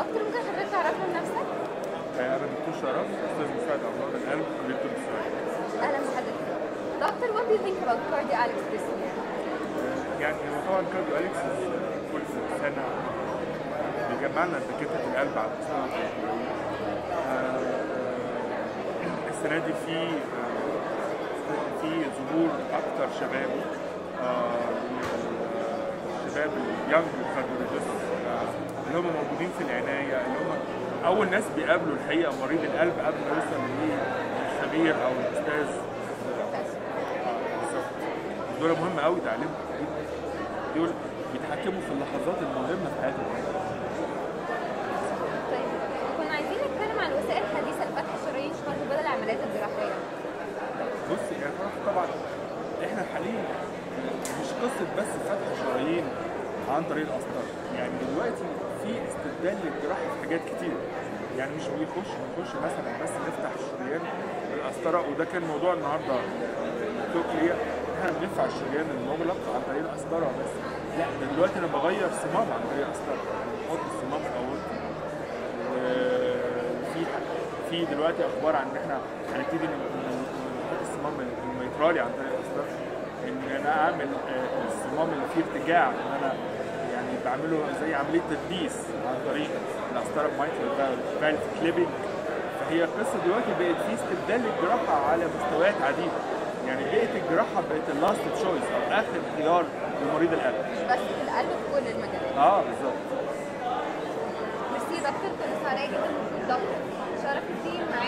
دكتور ممكن حضرتك تعرفنا بنفسك؟ انا دكتور شرف استاذ مساعد امراض القلب كليه طب السعوديه اهلا بحضرتك دكتور what do you think about cardiac this year? يعني هو طبعا كارديو اليكس كل سنه بيجمعنا دكاتره القلب على مستوى الجمهوريه آه، السنه دي في آه، في ظهور اكتر شباب آه، الشباب اليانج كارديولوجيست اللي هم موجودين في العنايه اللي هم اول ناس بيقابلوا الحقيقه مريض القلب قبل ما يوصل للخبير او الاستاذ آه، بالظبط دول مهم قوي تعليمهم دول بيتحكموا في اللحظات المهمه في حياه الواحد طيب كنا عايزين نتكلم عن الوسائل الحديثه لفتح الشرايين شمال بدل العمليات الجراحيه بص يا فرح طبعا احنا حاليا مش قصه بس فتح شرايين عن طريق القسطره يعني دلوقتي في استبدال للجراحه في حاجات كتير يعني مش بيخش نخش مثلا بس نفتح الشريان بالقسطره وده كان موضوع النهارده التوكلية احنا بنرفع الشريان المغلق عن طريق القسطره بس لا ده دلوقتي انا بغير صمام عن طريق القسطره بحط الصمام الاورطي وفي في دلوقتي اخبار عن ان احنا هنبتدي نحط الصمام الميترالي عن طريق القسطره ان انا اعمل آه، الصمام اللي فيه ارتجاع ان انا يعني بعمله زي عمليه تدبيس عن طريق القسطره بمايترال فالف كليبنج فهي القصه دلوقتي بقت في استبدال للجراحه على مستويات عديده يعني بقت الجراحه بقت اللاست تشويس او اخر خيار لمريض القلب مش بس في القلب في كل المجالات اه بالظبط ميرسي يا دكتور كنا سعداء جدا بوجود دكتور شرف الدين مع